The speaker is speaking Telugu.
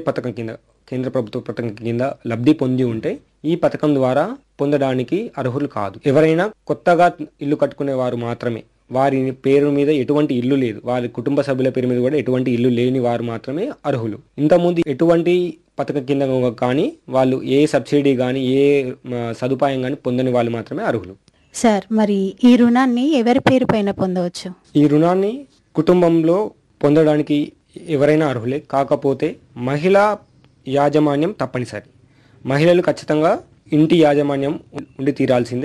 పథకం కింద కేంద్ర ప్రభుత్వ పథకం కింద లబ్ధి పొంది ఉంటే ఈ పథకం ద్వారా పొందడానికి అర్హులు కాదు ఎవరైనా కొత్తగా ఇల్లు కట్టుకునే వారు మాత్రమే వారి పేరు మీద ఎటువంటి ఇల్లు లేదు వారి కుటుంబ సభ్యుల పేరు మీద కూడా ఎటువంటి ఇల్లు లేని వారు మాత్రమే అర్హులు ఇంతకుముందు ఎటువంటి పథకం కింద కానీ వాళ్ళు ఏ సబ్సిడీ కానీ ఏ మ, సదుపాయం కానీ పొందని వాళ్ళు మాత్రమే అర్హులు సార్ మరి ఈ రుణాన్ని ఎవరి పేరు పైన పొందవచ్చు ఈ రుణాన్ని కుటుంబంలో పొందడానికి ఎవరైనా అర్హులే కాకపోతే మహిళా యాజమాన్యం తప్పనిసరి మహిళలు ఖచ్చితంగా ఇంటి యాజమాన్యం ఉండి తీరాల్సిందే